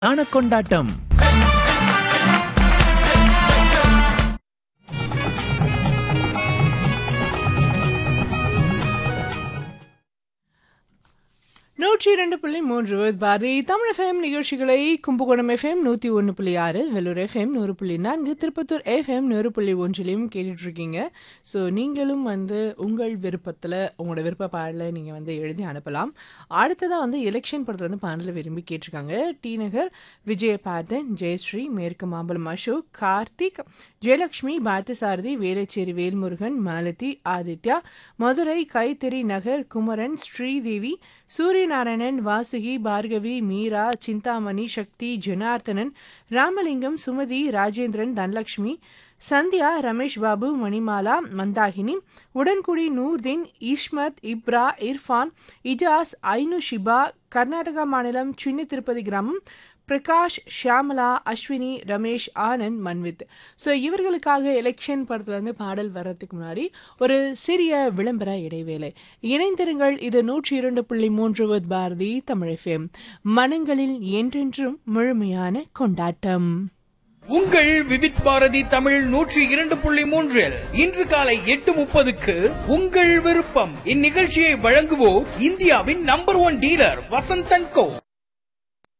ஆன கொண்டாட்டம் நூற்றி இரண்டு புள்ளி மூன்று பாரதி தமிழ் எஃப்எம் நிகழ்ச்சிகளை கும்பகோணம் எஃப்எம் நூற்றி ஒன்று புள்ளி ஆறு வெள்ளூர் எஃப்எம் நூறு புள்ளி நான்கு திருப்பத்தூர் எஃப்எம் நூறு புள்ளி ஒன்றிலையும் கேட்டுட்டு இருக்கீங்க ஸோ நீங்களும் வந்து உங்கள் விருப்பத்தில் உங்களோட விருப்ப பாடலை நீங்கள் வந்து எழுதி அனுப்பலாம் அடுத்ததாக வந்து எலெக்ஷன் படத்தில் வந்து பாடலை விரும்பி கேட்டிருக்காங்க டி நகர் விஜயபார்தன் ஜெயஸ்ரீ மேற்கு மாம்பலம் அசோக் கார்த்திக் ஜெயலக்ஷ்மி பார்த்தசாரதி வேலைச்சேரி வேல்முருகன் மாலதி ஆதித்யா மதுரை கைத்தறி நகர் குமரன் ஸ்ரீதேவி சூரியநாராயணன் வாசுகி பார்கவி மீரா சிந்தாமணி சக்தி ஜனார்த்தனன் ராமலிங்கம் சுமதி ராஜேந்திரன் தனலட்சுமி சந்தியா ரமேஷ் பாபு மணிமாலா மந்தாகினி உடன்குடி நூர்தீன் இஸ்மத் இப்ரா இர்ஃபான் இஜாஸ் ஐனு ஷிபா கர்நாடகா மாநிலம் சின்ன திருப்பதி கிராமம் பிரகாஷ் ஷியாமலா அஸ்வினி ரமேஷ் ஆனந்த் மன்வித் ஸோ இவர்களுக்காக எலெக்ஷன் படத்துலேருந்து பாடல் வர்றதுக்கு முன்னாடி ஒரு சிறிய விளம்பர இடைவேளை இணைந்திருங்கள் இது நூற்றி இரண்டு புள்ளி மூன்று with பாரதி தமிழ் FM. மனங்களில் என்றென்றும் முழுமையான கொண்டாட்டம் உங்கள் விவித் பாரதி தமிழ் நூற்றி இரண்டு புள்ளி மூன்றில் இன்று காலை எட்டு முப்பதுக்கு உங்கள் விருப்பம் இந்நிகழ்ச்சியை வழங்குவோர் இந்தியாவின் நம்பர் ஒன் டீலர் வசந்தன் கோ